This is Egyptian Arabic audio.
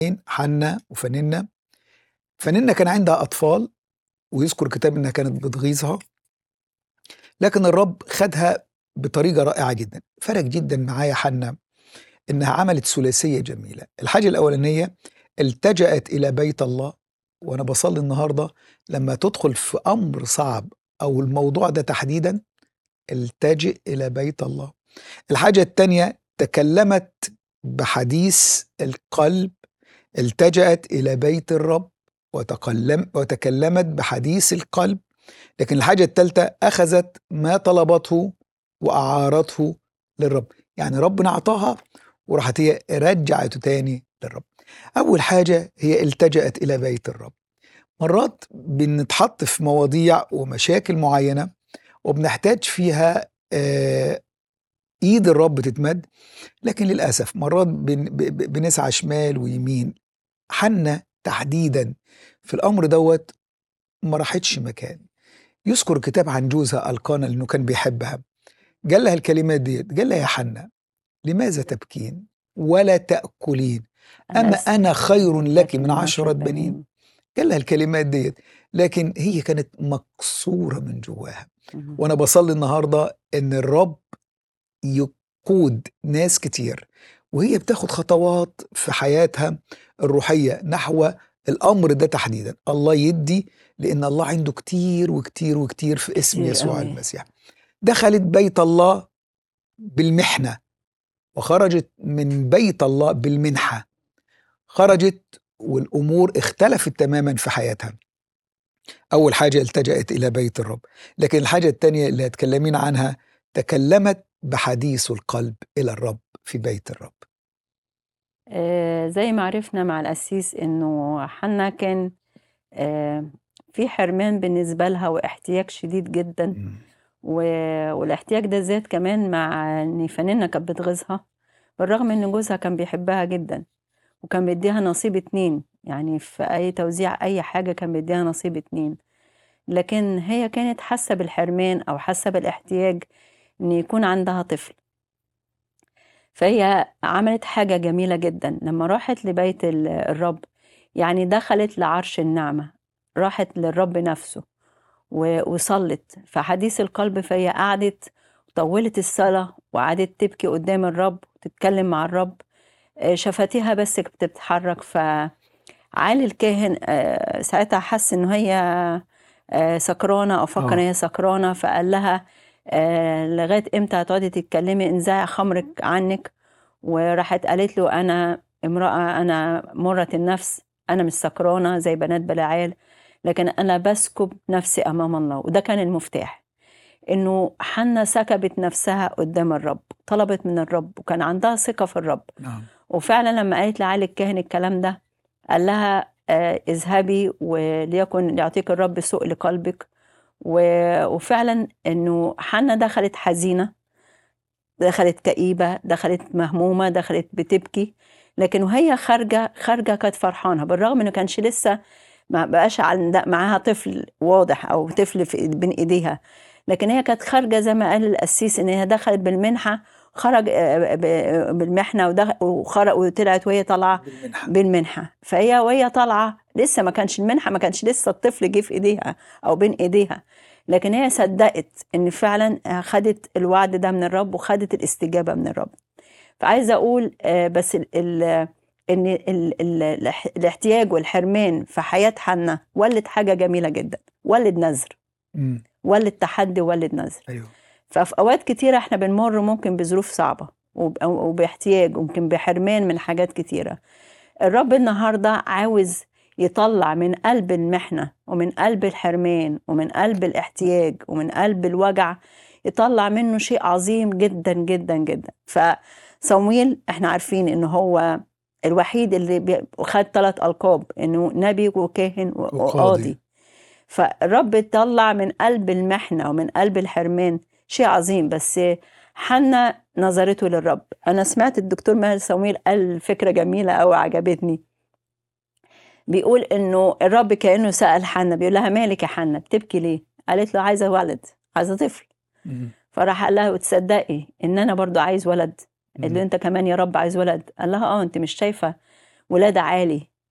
حنة وفننة فننة كان عندها أطفال ويذكر الكتاب إنها كانت بتغيظها لكن الرب خدها بطريقة رائعة جدا فرق جدا معايا حنة إنها عملت ثلاثية جميلة الحاجة الأولانية التجأت إلى بيت الله وأنا بصلي النهاردة لما تدخل في أمر صعب أو الموضوع ده تحديدا التجئ إلى بيت الله الحاجة الثانية تكلمت بحديث القلب التجأت إلى بيت الرب وتكلم وتكلمت بحديث القلب لكن الحاجة الثالثة أخذت ما طلبته وأعارته للرب يعني ربنا أعطاها وراحت هي رجعته تاني للرب أول حاجة هي التجأت إلى بيت الرب مرات بنتحط في مواضيع ومشاكل معينة وبنحتاج فيها آه ايد الرب تتمد لكن للاسف مرات بن بنسعى شمال ويمين حنة تحديدا في الامر دوت ما راحتش مكان يذكر كتاب عن جوزها القانا لانه كان بيحبها قال لها الكلمات ديت قال لها يا حنة لماذا تبكين ولا تأكلين أما أنا خير لك من عشرة بنين قال لها الكلمات ديت لكن هي كانت مكسورة من جواها وأنا بصلي النهاردة إن الرب يقود ناس كتير وهي بتاخد خطوات في حياتها الروحية نحو الأمر ده تحديدا الله يدي لأن الله عنده كتير وكتير وكتير في اسم كتير يسوع قوي. المسيح دخلت بيت الله بالمحنة وخرجت من بيت الله بالمنحة خرجت والأمور اختلفت تماما في حياتها أول حاجة التجأت إلى بيت الرب لكن الحاجة الثانية اللي هتكلمين عنها تكلمت بحديث القلب إلى الرب في بيت الرب آه، زي ما عرفنا مع القسيس انه حنا كان آه، في حرمان بالنسبة لها واحتياج شديد جدا مم. و- والاحتياج ده زاد كمان مع ان فنانة كانت بتغيظها بالرغم ان جوزها كان بيحبها جدا وكان بيديها نصيب اتنين يعني في اي توزيع اي حاجة كان بيديها نصيب اتنين لكن هي كانت حاسة بالحرمان او حاسة بالاحتياج ان يكون عندها طفل فهي عملت حاجة جميلة جدا لما راحت لبيت ال- الرب يعني دخلت لعرش النعمة راحت للرب نفسه و- وصلت فحديث القلب فهي قعدت طولت الصلاة وقعدت تبكي قدام الرب وتتكلم مع الرب آه، شفتيها بس بتتحرك فعالي الكاهن آه، ساعتها حس ان هي آه، سكرانة او فكر ان آه. هي سكرانة فقال لها آه، لغاية امتى هتقعدي تتكلمي انزعي خمرك عنك وراحت قالت له انا امرأة انا مرة النفس انا مش سكرانة زي بنات بلعال لكن انا بسكب نفسي امام الله وده كان المفتاح انه حنا سكبت نفسها قدام الرب طلبت من الرب وكان عندها ثقة في الرب نعم وفعلا لما قالت لعلي الكاهن الكلام ده قال لها آه، اذهبي وليكن يعطيك الرب سوء لقلبك و- وفعلا انه حنا دخلت حزينه دخلت كئيبه دخلت مهمومه دخلت بتبكي لكن وهي خارجه خارجه كانت فرحانه بالرغم انه كانش لسه ما بقاش عند- معاها طفل واضح او طفل في بين ايديها لكن هي كانت خارجه زي ما قال القسيس ان هي دخلت بالمنحه خرج آه، ب- بالمحنه ودخ- وخرج وطلعت وهي طالعه بالمنحة بالمنحة فهي وهي طالعة لسه ما كانش المنحة ما كانش لسه الطفل جه في ايديها او بين ايديها لكن هي صدقت ان فعلا خدت الوعد ده من الرب وخدت الاستجابة من الرب فعايزة اقول آه، بس ال ال ان ال ال الاح- الاحتياج والحرمان في حياة حنا ولد حاجة جميلة جدا ولد نذر مم. ولد تحدي ولد نذر أيوه ففي اوقات كتيره احنا بنمر ممكن بظروف صعبه وب- وباحتياج وممكن بحرمان من حاجات كتيره الرب النهارده عاوز يطلع من قلب المحنه ومن قلب الحرمان ومن قلب الاحتياج ومن قلب الوجع يطلع منه شيء عظيم جدا جدا جدا فصمويل احنا عارفين ان هو الوحيد اللي بي- خد ثلاث القاب انه نبي وكاهن و- وقاضي. وقاضي فالرب طلع من قلب المحنة ومن قلب الحرمان شيء عظيم بس حنا نظرته للرب أنا سمعت الدكتور ماهر صمويل قال فكرة جميلة أوي عجبتني بيقول إنه الرب كأنه سأل حنا بيقول لها مالك يا حنا بتبكي ليه؟ قالت له عايزة ولد عايزة طفل مم. فراح قال لها وتصدقي إن أنا برضو عايز ولد قال له مم. أنت كمان يا رب عايز ولد قال لها آه أنت مش شايفة ولاد عالي